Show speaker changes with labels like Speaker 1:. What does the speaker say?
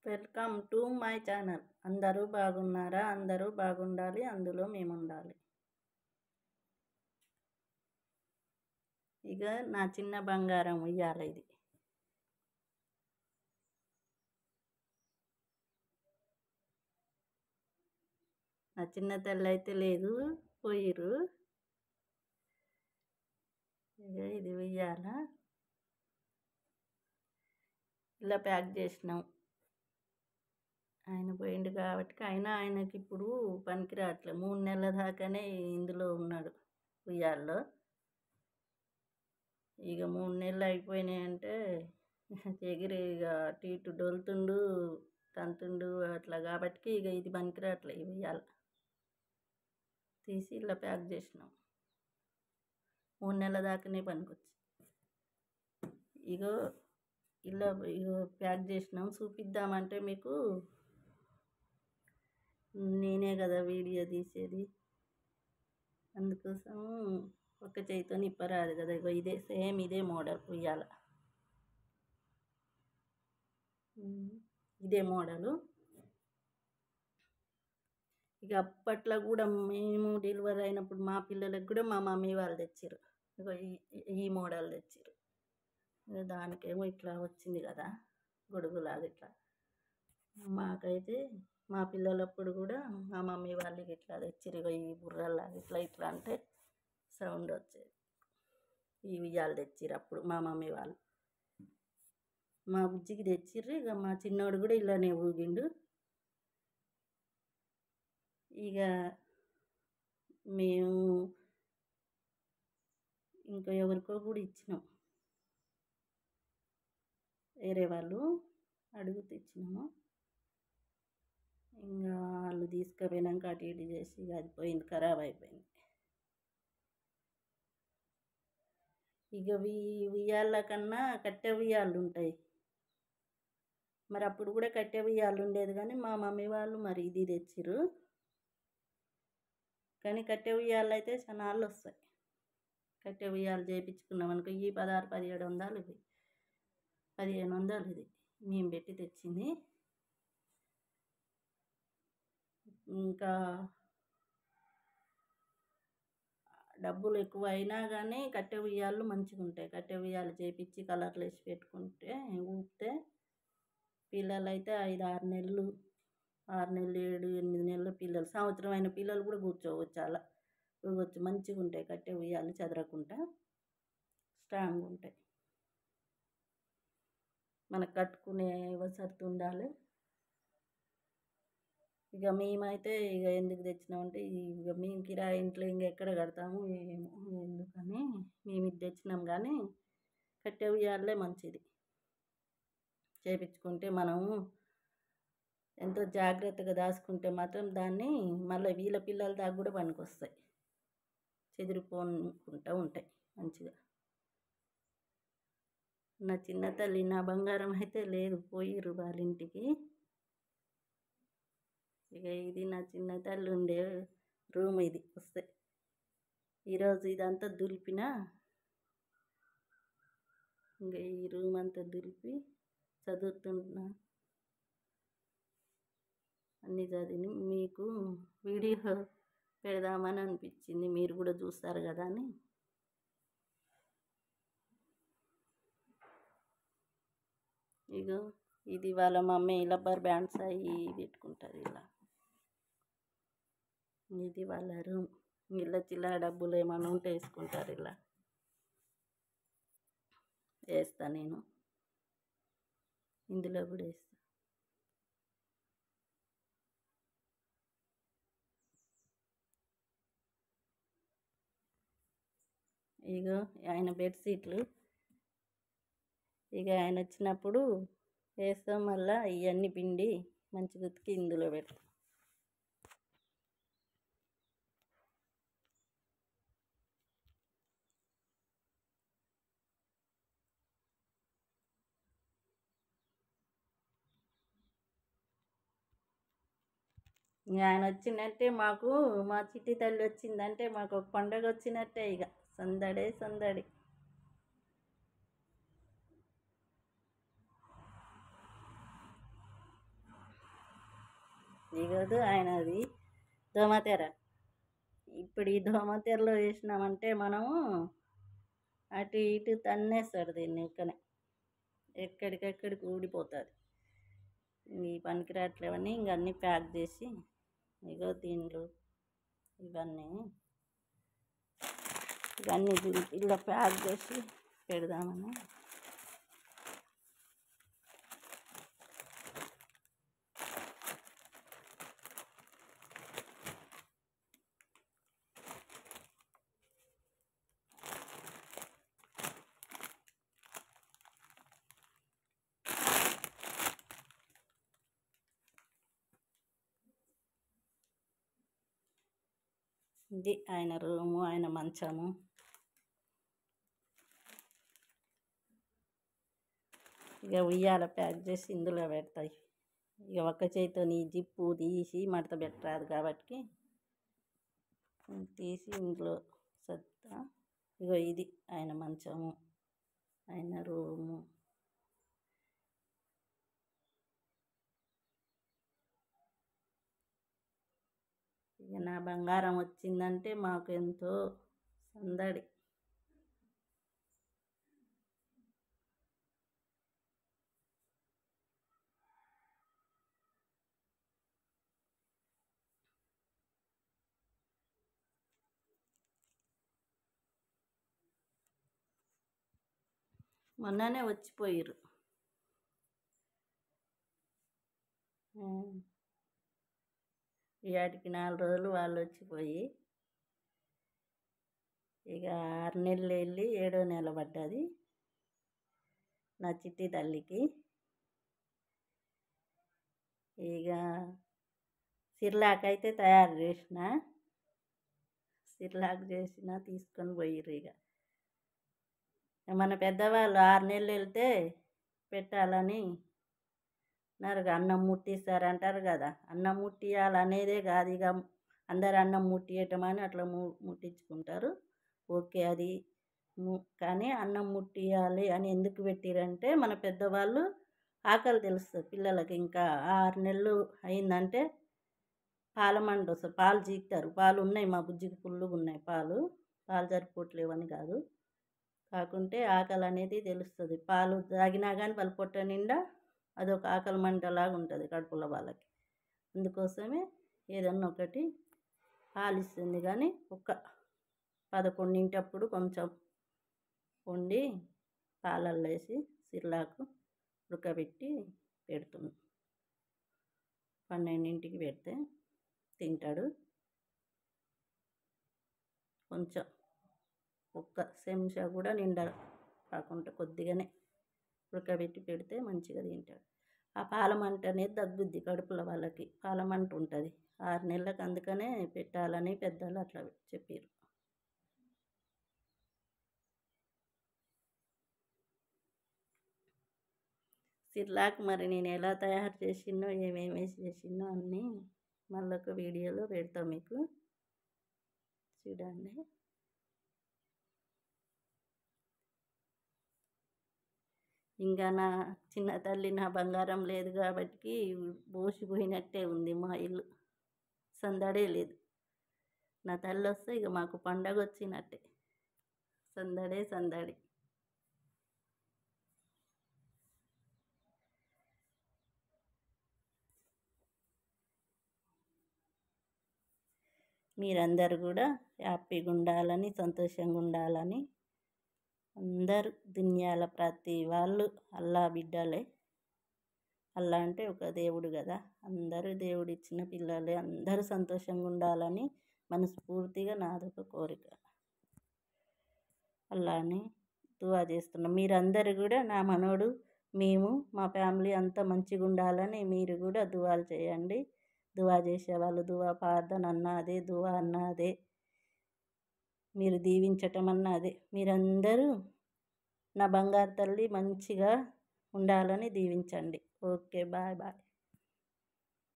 Speaker 1: welcome to my channel అందరూ బాగున్నారా అందరూ బాగుండాలి అందులో మేము ఉండాలి ఇక నా చిన్న బంగారం ఉయ్యాల ఇది నా చిన్న తల్లి అయితే లేదు పోయిరు ఇక ఇది ఉయ్యాల ఇలా ప్యాక్ చేసినాం ఆయన పోయిండు కాబట్టి అయినా ఆయనకి ఇప్పుడు పనికి రావట్లేదు మూడు నెలల దాకానే ఇందులో ఉన్నాడు ఉయ్యాల్లో ఇక మూడు నెలలు అయిపోయినాయంటే ఎగిరి ఇక అటు ఇటు డొలుతుండు తంతుండు అట్లా కాబట్టి ఇక ఇది పనికి రావట్లేదు ఈ ఉయ్యాల తీసి ఇలా ప్యాక్ చేసినాం మూడు నెలల దాకానే పనికొచ్చి ఇగో ఇలా ఇగో ప్యాక్ చేసినాం చూపిద్దామంటే మీకు నేనే కదా వీడియో తీసేది అందుకోసం ఒక్క చేతితో ఇప్పరాదు కదా ఇగో ఇదే సేమ్ ఇదే మోడల్ ఉయ్యాల ఇదే మోడలు ఇక అప్పట్లో కూడా మేము డెలివరీ అయినప్పుడు మా పిల్లలకు కూడా మా మమ్మీ వాళ్ళు తెచ్చారు ఇగో ఈ- ఈ మోడల్ తెచ్చారు ఇక దానికేమో ఇట్లా వచ్చింది కదా గొడుగులాగా ఇట్లా మాకైతే మా పిల్లలప్పుడు కూడా మా మమ్మీ వాళ్ళకి ఇట్లా తెచ్చిరు ఇగో ఈ బుర్రలాగా ఇట్లా ఇట్లా అంటే సౌండ్ వచ్చేది ఈ ఉయ్యాలు తెచ్చిర్రు అప్పుడు మా మమ్మీ వాళ్ళు మా బుజ్జికి తెచ్చిర్రు ఇక మా చిన్నోడు కూడా ఇలానే ఊగిండు ఇక మేము ఇంకా ఎవరికో కూడా ఇచ్చినాం వేరే వాళ్ళు అడుగుతూ ఇచ్చినాము ఇంకా వాళ్ళు తీసుకుపోయినాక అటు ఇటు చేసి ఇక అది పోయింది ఖరాబ్ అయిపోయింది ఇక ఈ ఉయ్యాల కన్నా కట్టె ఉయ్యాలు ఉంటాయి మరి అప్పుడు కూడా కట్టె ఉయ్యాలు ఉండేది కానీ మా మమ్మీ వాళ్ళు మరి ఇది తెచ్చిర్రు కానీ కట్టె ఉయ్యాలు అయితే చాలా వస్తాయి కట్టె ఉయ్యాలు చేయించుకున్నాం అనుకో ఈ పదహారు పదిహేడు వందలు ఇవి పదిహేను వందలు ఇది మేము పెట్టి తెచ్చింది ఇంకా డబ్బులు ఎక్కువ అయినా కానీ కట్టె ఉయ్యాలు మంచిగా ఉంటాయి కట్టె ఉయ్యాలు చేపించి కలర్లు వేసి పెట్టుకుంటే ఊపితే పిల్లలు అయితే ఐదు ఆరు నెలలు ఆరు నెలలు ఏడు ఎనిమిది నెలల పిల్లలు సంవత్సరం అయిన పిల్లలు కూడా కూర్చోవచ్చు అలా ఊగొచ్చు మంచిగా ఉంటాయి కట్టె ఉయ్యాలు చెదరకుండా స్ట్రాంగ్ ఉంటాయి మనకు కట్టుకునే వసతి ఉండాలి ఇక మేమైతే ఇక ఎందుకు తెచ్చినామంటే ఇక మేము కిరాయి ఇంట్లో ఇంకెక్కడ కడతాము ఏమో ఎందుకని మేము ఇది తెచ్చినాం కానీ కట్టె ఉయ్యాలే మంచిది చేపించుకుంటే మనము ఎంతో జాగ్రత్తగా దాచుకుంటే మాత్రం దాన్ని మళ్ళీ వీళ్ళ పిల్లల దాకా కూడా పనికొస్తాయి చెదిరిపోనుకుంటూ ఉంటాయి మంచిగా నా చిన్న తల్లి నా బంగారం అయితే లేదు పోయిర్రు వాళ్ళ ఇంటికి ఇక ఇది నా చిన్న తల్లి ఉండే రూమ్ ఇది వస్తే ఈరోజు ఇదంతా దులిపిన ఇంకా ఈ రూమ్ అంతా దులిపి చదువుతున్నా అన్నీ చదివి మీకు వీడియో పెడదామని అనిపించింది మీరు కూడా చూస్తారు కదా అని ఇగో ఇది వాళ్ళ మమ్మీ రబ్బర్ బ్యాండ్స్ అవి పెట్టుకుంటుంది ఇలా ఇది వాళ్ళ రూమ్ ఇలా చిల్లర డబ్బులు ఏమైనా ఉంటే వేసుకుంటారు ఇలా వేస్తా నేను ఇందులో కూడా వేస్తా ఇగో ఆయన బెడ్షీట్లు ఇక ఆయన వచ్చినప్పుడు వేస్తాం మళ్ళా ఇవన్నీ పిండి మంచిగా ఉతికి ఇందులో పెడతాం ఇంక ఆయన వచ్చిందంటే మాకు మా చిట్టి తల్లి వచ్చిందంటే మాకు ఒక పండగ వచ్చినట్టే ఇక సందడే సందడి దిగదు ఆయనది దోమతెర ఇప్పుడు ఈ దోమతెరలో వేసినామంటే మనము అటు ఇటు తన్నేస్తాడు దీన్ని ఇక్కనే ఎక్కడికెక్కడికి ఊడిపోతుంది ఈ పనికిరాట్లేవన్నీ ఇంక అన్నీ ప్యాక్ చేసి ఇగో దీంట్లో ఇవన్నీ ఇవన్నీ దీంట్లో ఇలా ప్యాక్ చేసి పెడదామని ఇది ఆయన రూము ఆయన మంచము ఇక ఉయ్యాల ప్యాక్ చేసి ఇందులో పెడతాయి ఇక ఒక్క చేతితో నీ జిప్పు తీసి మడత పెట్టరాదు కాబట్టి తీసి ఇంట్లో సత్తా ఇగో ఇది ఆయన మంచము ఆయన రూము ఇక నా బంగారం వచ్చిందంటే మాకు ఎంతో సందడి మొన్ననే వచ్చిపోయారు ఏటికి నాలుగు రోజులు వాళ్ళు వచ్చిపోయి ఇక ఆరు నెలలు వెళ్ళి ఏడో నెల పడ్డది నా చిట్టి తల్లికి ఇక సిర్లాక్ అయితే తయారు చేసిన సిర్లాక్ చేసిన తీసుకొని పోయిర్రు ఇక మన పెద్దవాళ్ళు ఆరు నెలలు వెళ్తే పెట్టాలని అన్నారు అన్నం ముట్టిస్తారు అంటారు కదా అన్నం ముట్టియాలి అనేదే కాదు ఇక అందరు అన్నం ముట్టియటం అని అట్లా ము ముట్టించుకుంటారు ఓకే అది ము- కానీ అన్నం ముట్టియాలి అని ఎందుకు పెట్టిరంటే మన పెద్దవాళ్ళు ఆకలి తెలుస్తుంది పిల్లలకి ఇంకా ఆరు నెలలు అయిందంటే పాల మంట వస్తుంది పాలు చీకుతారు పాలు ఉన్నాయి మా బుజ్జికి ఫుల్లుగా ఉన్నాయి పాలు పాలు సరిపోవట్లేవని కాదు కాకుంటే ఆకలి అనేది తెలుస్తుంది పాలు తాగినా కానీ వాళ్ళ పొట్ట నిండా అదొక ఆకలి మంటలాగా ఉంటుంది కడుపులో వాళ్ళకి అందుకోసమే ఏదన్నా ఒకటి పాలు ఇస్తుంది కానీ ఒక్క పదకొండింటప్పుడు కొంచెం వండి పాలల్లో వేసి సిర్లాకు ఉడకబెట్టి పెడుతుంది పన్నెండింటికి పెడితే తింటాడు కొంచెం ఒక్క చెంచా కూడా నిండా కాకుండా కొద్దిగానే ఉడకబెట్టి పెడితే మంచిగా తింటాడు ఆ పాలమంట అనేది తగ్గుద్ది కడుపులో వాళ్ళకి పాలమంట ఉంటుంది ఆరు నెలలకు అందుకనే పెట్టాలని పెద్దలు అట్లా చెప్పారు సిర్లాక్ మరి నేను ఎలా తయారు చేసినో ఏమేమి వేసి చేసినో అన్నీ మళ్ళీ ఒక వీడియోలో పెడతాం మీకు చూడండి ఇంకా నా చిన్న తల్లి నా బంగారం లేదు కాబట్టి బోసిపోయినట్టే ఉంది మా ఇల్లు సందడే లేదు నా తల్లి వస్తే ఇక మాకు పండగ వచ్చినట్టే సందడే సందడి మీరందరూ కూడా హ్యాపీగా ఉండాలని సంతోషంగా ఉండాలని అందరూ దునియాల ప్రతి వాళ్ళు అల్లా బిడ్డలే అల్లా అంటే ఒక దేవుడు కదా అందరూ దేవుడు ఇచ్చిన పిల్లలే అందరూ సంతోషంగా ఉండాలని మనస్ఫూర్తిగా నాదొక కోరిక అల్లాని దువా చేస్తున్నాం మీరందరూ కూడా నా మనోడు మేము మా ఫ్యామిలీ అంతా మంచిగా ఉండాలని మీరు కూడా దువాలు చేయండి దువా చేసేవాళ్ళు దువా ప్రార్థన అన్న అదే దువా అన్న అదే మీరు దీవించటం అన్న అదే మీరందరూ నా బంగారు తల్లి మంచిగా ఉండాలని దీవించండి ఓకే బాయ్ బాయ్